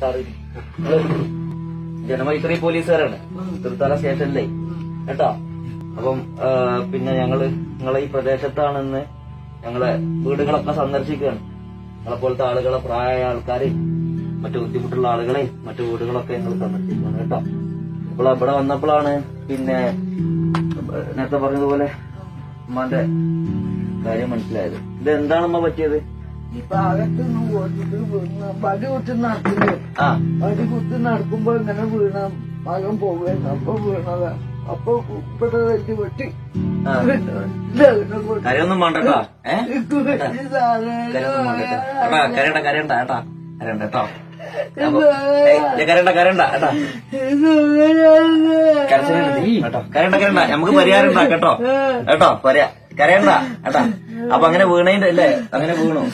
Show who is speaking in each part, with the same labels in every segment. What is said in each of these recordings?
Speaker 1: Sir നിങ്ങള് ജനമൈത്രി പോലീസുകാരാണ് തൃത്താല സ്റ്റേഷനിലേ കേട്ടോ അപ്പം ആ, പിന്നെ ഞങ്ങള് നിങ്ങളെ ഈ പ്രദേശത്താണെന്ന് ഞങ്ങളെ വീടുകളൊക്കെ സന്ദർശിക്കുകയാണ് നിങ്ങളെ പോലത്തെ ആളുകളെ പ്രായമായ ആൾക്കാരെ മറ്റു ബുദ്ധിമുട്ടുള്ള ആളുകളെ മറ്റു വീടുകളൊക്കെ ഞങ്ങൾ സന്ദർശിക്കുകയാണ് കേട്ടോ അപ്പോൾ ഇവിടെ വന്നപ്പോഴാണ് പിന്നെ നേരത്തെ പറഞ്ഞതുപോലെ ഉമ്മാന്റെ കാര്യം മനസ്സിലായത് ഇത് എന്താണമ്മ പറ്റിയത്
Speaker 2: ഇപ്പൊ അകത്തുനിന്ന് പോയിട്ട് വീണ് വടി കുത്തി നടക്കുന്നു
Speaker 1: ആ
Speaker 2: വടി കുത്തി നടക്കുമ്പോ ഇങ്ങനെ വീണ മകൻ പോവുകയാണ് അപ്പൊ വീണതാ അപ്പൊ ഇവിടെ വെച്ച് വെട്ടി
Speaker 1: ആ. കരയൊന്നും വേണ്ടട്ടോ ഏ കരയൊന്നും വേണ്ടട്ടോ ഏട്ടാ കരയണ്ട കരയണ്ട ഏട്ടാ കരയണ്ട കേട്ടോ അപ്പൊ, ഏയ്, ഇല്ല, കരയണ്ട കരയണ്ട ഏട്ടാ കരച്ചിലുണ്ട് കേട്ടോ കരയണ്ട കരയണ്ട നമുക്ക് പരിഹാരം ഉണ്ടാക്കാം കേട്ടോ കേട്ടോ പരിഹാ കരയണ്ട ഏട്ടാ അപ്പൊ അങ്ങനെ വീണതിന്റെ അല്ലേ അങ്ങനെ വീണു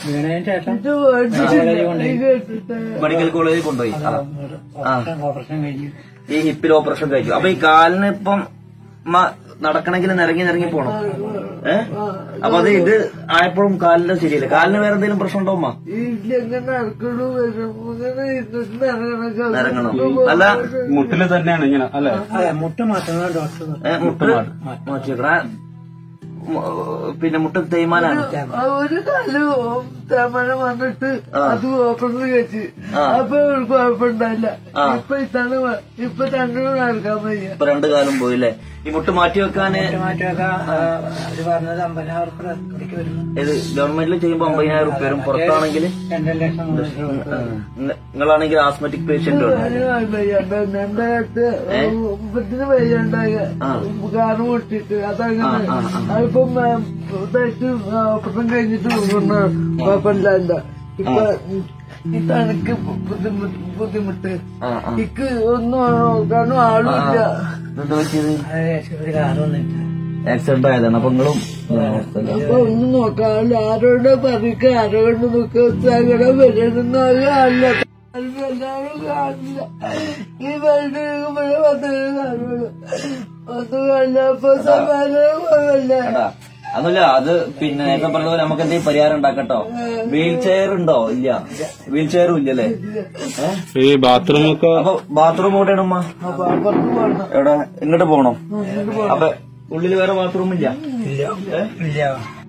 Speaker 1: മെഡിക്കൽ കോളേജിൽ കൊണ്ടുപോയി ആ. ആ
Speaker 3: ഓപ്പറേഷൻ കഴിഞ്ഞു
Speaker 1: ഈ ഹിപ്പിൽ ഓപ്പറേഷൻ കഴിച്ചു അപ്പൊ ഈ കാലിന് ഇപ്പം മ- നടക്കണമെങ്കിൽ നിരങ്ങി നിരങ്ങി പോണം ഏ അപ്പൊ അത് ഇത് ആയപ്പോഴും കാലിന്റെ ശരിയല്ല കാലിന് വേറെ എന്തെങ്കിലും പ്രശ്നം ഉണ്ടോ അമ്മ
Speaker 2: ഇങ്ങനെ നടക്കണു വരും ഇങ്ങനെ ഇരുന്നിട്ട് ഇറങ്ങണം
Speaker 1: നിരങ്ങണം അല്ല
Speaker 4: മുട്ടില് തന്നെയാണ് ഇങ്ങനെ അല്ലെ
Speaker 3: അതെ മുട്ട മാറ്റുന്ന ഡോക്ടർ
Speaker 1: ഏ, മുട്ട് മാറ്റിയേക്കണ പിന്നെ മുട്ട് തേയ്മാനാണ്
Speaker 2: ആ ഒരു കാല് തമന വന്നിട്ട് അത് ഓപ്പറേഷൻ കഴിച്ച്
Speaker 1: ആ.
Speaker 2: അപ്പൊ ഒരു കുഴപ്പമുണ്ടായില്ല
Speaker 1: ആ.
Speaker 2: ഇപ്പൊ ഇതാണ് വ- ഇപ്പൊ രണ്ടിനും നടക്കാൻ വയ്യ
Speaker 1: ഇപ്പൊ രണ്ടു കാലം പോയില്ലേ ഈ മുട്ട് മാറ്റി വെക്കാന്
Speaker 3: മാറ്റിയൊക്കെ അത് പറഞ്ഞത് അമ്പതിനായിരം ഉറുപ്പിക കുടിക്ക് വരുന്നു
Speaker 1: ഇത് ഗവൺമെന്റിൽ ചെയ്യുമ്പോ അമ്പതിനായിരം റുപ്യ വരും പുറത്താണെങ്കിൽ
Speaker 3: രണ്ടര ലക്ഷം മൂന്ന് ലക്ഷം ഉറുപ്പിക
Speaker 1: നിങ്ങളാണെങ്കിൽ ആസ്മറ്റിക് പേഷ്യന്റ് ഉണ്ട്
Speaker 2: അതിന് വയ്യണ്ട എന്റെ അടുത്ത് മുപ്പത്തിന് വയ്യണ്ടായ
Speaker 1: ആ.
Speaker 2: കാറ് പൊട്ടിട്ട് അതങ്ങനെ
Speaker 1: ആ, ആ, ആ.
Speaker 2: അതിപ്പം ഇതായിട്ട് ഓപ്പറേഷൻ കഴിഞ്ഞിട്ട് കൊണ്ടുവന്ന കുഴപ്പമില്ല ഇപ്പൊ ഈ തണുക്ക് ബുദ്ധിമുട്ട് ബുദ്ധിമുട്ട്
Speaker 1: ആ ആ
Speaker 2: ഇക്ക് ഒന്നും നോക്കാനും ആളുമില്ല
Speaker 1: എന്താ പറ്റിയത്
Speaker 3: അത് ഒരു കാറ് വന്നിട്ട്
Speaker 1: ആക്സിഡന്റ് ആയതാണ് അപ്പൊ നിങ്ങളും ഇതാണ് അവസ്ഥ.
Speaker 2: അപ്പൊ ഒന്നും നോക്കാനില്ല ആരോട് പറയ്ക്ക ആരോട് നോക്ക സകടം വരണമെന്ന് അറിയാല്ല എല്ലാവരും കാണില്ല ഈ വണ്ടി ഇവിടെ വന്നത് കാണുള്ളൂ ഒന്നും കണ്ടപ്പോ സമാധാനം പോകല്ല
Speaker 1: എടാ, അതൊന്നുമില്ല അത് പിന്നെ നേരത്തെ പറഞ്ഞ പോലെ നമുക്ക് എന്തെങ്കിലും പരിഹാരം ഉണ്ടാക്കട്ടോ വീൽ ചെയർ ഉണ്ടോ ഇല്ല വീൽ ചെയറും ഇല്ലല്ലേ ഏഹ്
Speaker 4: ഈ ബാത്റൂം ഒക്കെ
Speaker 1: അപ്പൊ ബാത്റൂം എവിടെയാണ് ഉമ്മ
Speaker 2: അപ്പൊ അപ്പുറത്ത് പോകണം
Speaker 1: എവിടെ ഇങ്ങോട്ട് പോകണം അപ്പൊ ഉള്ളില് വേറെ ബാത്റൂം ഇല്ല
Speaker 3: ഇല്ല ഇല്ല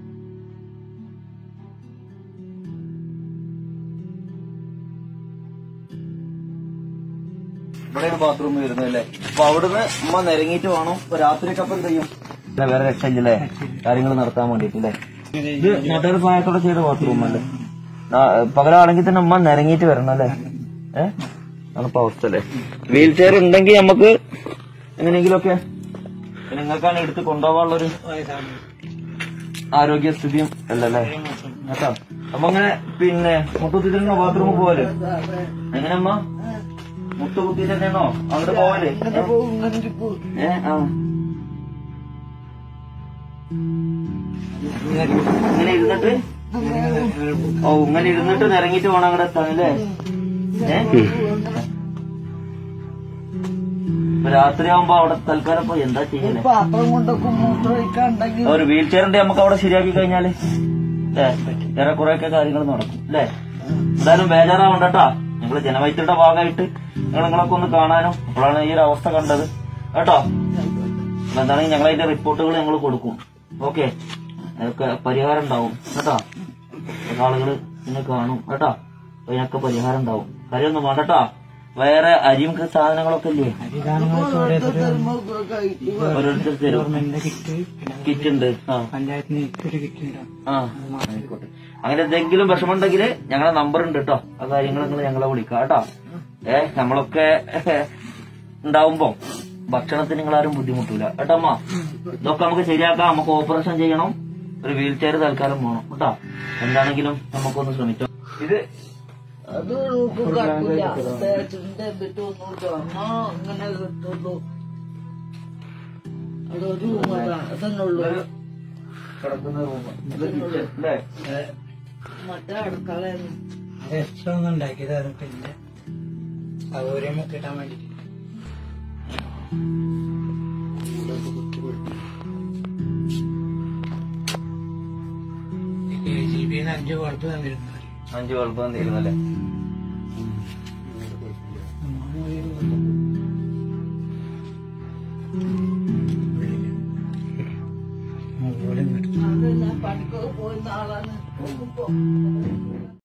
Speaker 1: ഇവിടെയാണ് ബാത്റൂം വരുന്നത് അല്ലേ അപ്പൊ അവിടുന്ന് ഉമ്മ നിരങ്ങിയിട്ട് വേണം ഇപ്പൊ രാത്രിയൊക്കെ അപ്പം എന്ത് ചെയ്യും ഇല്ല, വേറെ രക്ഷയില്ലല്ലേ കാര്യങ്ങൾ നടത്താൻ വേണ്ടിട്ടല്ലേ ഇത് നാട്ടുകാർ സഹായത്തോടെ ചെയ്ത ബാത്റൂം അല്ലേ ആ, പകലാണെങ്കിൽ തന്നെ ഉമ്മ നിരങ്ങിയിട്ട് വരണം അല്ലേ ഏഹ് അതാണ് അവസ്ഥ അല്ലേ വീൽ ചെയർ ഉണ്ടെങ്കിൽ നമുക്ക് എങ്ങനെയെങ്കിലുമൊക്കെ നിങ്ങൾക്കാണ് എടുത്ത് കൊണ്ടുപോകാനുള്ളൊരു ആരോഗ്യസ്ഥിതിയും അല്ലല്ലേ കേട്ടോ അപ്പൊ അങ്ങനെ പിന്നെ മുട്ടുകുത്തിട്ട് ബാത്റൂമിൽ പോവല് എങ്ങനെയമ്മ മുട്ടുകുത്തി തന്നെയാണോ അങ്ങോട്ട് പോവല്
Speaker 2: ഇങ്ങനെ പോകും ഇങ്ങനെ പോകും
Speaker 1: ഏ ആ ഇങ്ങനെ ഇരുന്നിട്ട് ഓ ഇങ്ങനെ ഇരുന്നിട്ട് നിരങ്ങിട്ട് വേണം അങ്ങോട്ട് എത്താനല്ലേ ഏ ഇപ്പൊ രാത്രിയാവുമ്പോ അവിടെ തൽക്കാലം ഇപ്പൊ എന്താ ചെയ്യലേ
Speaker 2: പാത്രം കൊണ്ടൊക്കെ മൂത്രമൊഴിക്കാണ്ടെങ്കിൽ
Speaker 1: ഒരു വീൽ ചെയറിന്റെ നമുക്ക് അവിടെ ശരിയാക്കി കഴിഞ്ഞാല് ഏ ഏറെ കുറെയൊക്കെ കാര്യങ്ങൾ നടക്കും അല്ലേ എന്തായാലും ബേജാറാവണ്ട കേട്ടാ ഞങ്ങള് ജനവൈദ്യയുടെ ഭാഗമായിട്ട് നിങ്ങൾ നിങ്ങളൊക്കെ ഒന്ന് കാണാനും അപ്പോഴാണ് ഈ ഒരു അവസ്ഥ കണ്ടത് കേട്ടോ അപ്പൊ എന്താണെങ്കിൽ ഞങ്ങൾ അതിന്റെ റിപ്പോർട്ടുകൾ ഞങ്ങൾ കൊടുക്കും ഓക്കെ അതൊക്കെ പരിഹാരം ഉണ്ടാവും കേട്ടോ ചില ആളുകള് ഇങ്ങനെ കാണും കേട്ടോ അപ്പൊ ഇതിനൊക്കെ പരിഹാരം ഉണ്ടാവും കാര്യമൊന്നും വേണ്ട കേട്ടോ വേറെ അരിയും സാധനങ്ങളൊക്കെ ഇല്ലേ
Speaker 3: അധികാരങ്ങൾക്ക് ഓരോരുത്തർ
Speaker 1: ഓരോരുത്തർ തരും
Speaker 3: ഗവൺമെന്റിന്റെ കിറ്റ് പിന്നെ
Speaker 1: കിറ്റ് ഉണ്ട് ആ
Speaker 3: പഞ്ചായത്തിന് ഒരു കിറ്റ് ഉണ്ടാവും
Speaker 1: ആ ആയിക്കോട്ടെ അങ്ങനെ എന്തെങ്കിലും വിഷമമുണ്ടെങ്കിൽ ഞങ്ങളെ നമ്പർ ഉണ്ട് കേട്ടോ ആ കാര്യങ്ങൾ നിങ്ങൾ ഞങ്ങളെ വിളിക്കാം കേട്ടോ ഏ നമ്മളൊക്കെ ഉണ്ടാവുമ്പോ ഭക്ഷണത്തിന് നിങ്ങൾ ആരും ബുദ്ധിമുട്ടില്ല കേട്ടോ അമ്മ ഇതൊക്കെ നമുക്ക് ശരിയാക്കാം നമുക്ക് ഓപ്പറേഷൻ ചെയ്യണം ഒരു വീൽ ചെയർ തൽക്കാലം വേണം കേട്ടോ എന്താണെങ്കിലും നമുക്കൊന്ന് ശ്രമിക്കാം ഇത്
Speaker 2: അത് നോക്കും കാട്ടില്ല തേച്ചിന്റെ എന്നിട്ട് ഒന്നുമില്ല അമ്മ അങ്ങനെ കിട്ടുള്ളൂ അതൊരു അതന്നെ ഉള്ളൂ
Speaker 1: കിടക്കുന്ന റൂം ഇത് kitchen, അല്ലേ
Speaker 2: മറ്റേ അടുക്കളയാണ്
Speaker 3: അത് എക്സ്ട്രാ ഒന്നും ഉണ്ടാക്കിയതാണ് പിന്നെ സൗകര്യം കിട്ടാൻ വേണ്ടി കെ ജി ബിന്ന് അഞ്ച് കുഴപ്പം തന്നിരുന്നു
Speaker 1: അഞ്ച് കുഴപ്പം തീരുന്നല്ലേ
Speaker 2: പണിക്കൊക്കെ പോയിരുന്ന ആളാണ് പോകുമ്പോ